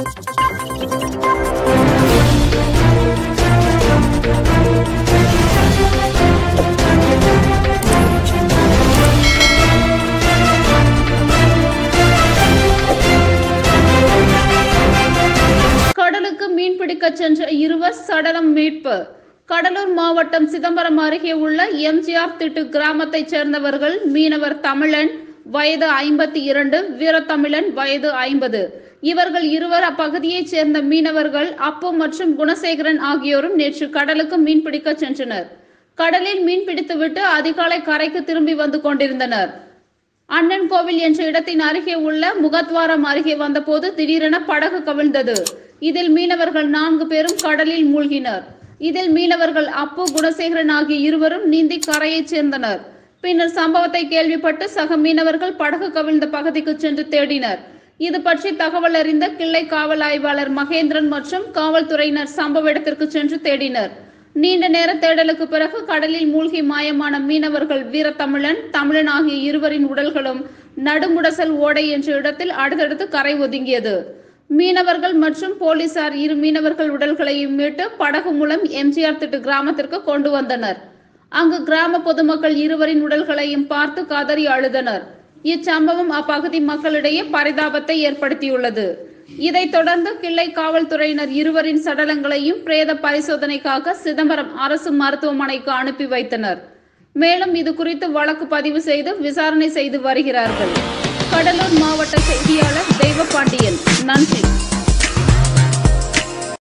கடலுக்கு மீன்பிடிக்க சென்ற இருவர் சடலம் மீட்பு கடலூர் மாவட்டம் சிதம்பரம் அருகே உள்ள எம்ஜிஆர் திட்டு கிராமத்தைச் சேர்ந்தவர்கள் மீனவர் தமிழன் வயது ஐம்பத்தி இரண்டு வீரத்தமிழன் வயது ஐம்பது இவர்கள் இருவர் அப்பகுதியைச் சேர்ந்த மீனவர்கள் அப்பு மற்றும் குணசேகரன் ஆகியோரும் நேற்று கடலுக்கு மீன்பிடிக்க சென்றனர் கடலில் மீன்பிடித்துவிட்டு அதிகாலை கரைக்கு திரும்பி வந்து கொண்டிருந்தனர் அண்ணன் கோவில் என்ற இடத்தின் அருகே உள்ள முகத்வாரம் அருகே வந்தபோது திடீரென படகு கவிழ்ந்தது இதில் மீனவர்கள் நான்கு பேரும் கடலில் மூழ்கினர் இதில் மீனவர்கள் அப்பு குணசேகரன் ஆகிய இருவரும் நீந்தி கரையைச் சேர்ந்தனர் பின்னர் சம்பவத்தை கேள்விப்பட்டு சக மீனவர்கள் படகு கவிழ்ந்த பகுதிக்கு சென்று தேடினர் இது பற்றி தகவல் அறிந்த கிள்ளை காவல் ஆய்வாளர் மகேந்திரன் மற்றும் காவல்துறையினர் சம்பவ இடத்திற்கு சென்று தேடினர் நீண்ட நேர தேடலுக்கு பிறகு கடலில் மூழ்கி மாயமான மீனவர்கள் வீரத்தமிழன் தமிழன் ஆகிய இருவரின் உடல்களும் நடுமுடசல் ஓடை என்ற இடத்தில் அடுத்தடுத்து கரை ஒதுங்கியது மீனவர்கள் மற்றும் போலீசார் இரு மீனவர்கள் உடல்களையும் மீட்டு படகு மூலம் எம்ஜிஆர் திட்டு கிராமத்திற்கு கொண்டு வந்தனர் அங்கு கிராம பொதுமக்கள் இருவரின் உடல்களையும் பார்த்து கதறி அழுதனர் இச்சம்பவம் அப்பகுதி மக்களிடையே பரிதாபத்தை ஏற்படுத்தியுள்ளது இதைத் தொடர்ந்து கிள்ளை காவல்துறையினர் இருவரின் சடலங்களையும் பிரேத பரிசோதனைக்காக சிதம்பரம் அரசு மருத்துவமனைக்கு அனுப்பி வைத்தனர் மேலும் இது குறித்து வழக்கு பதிவு செய்து விசாரணை செய்து வருகிறார்கள் கடலூர் மாவட்ட செய்தியாளர் தெய்வபாண்டியன் நன்றி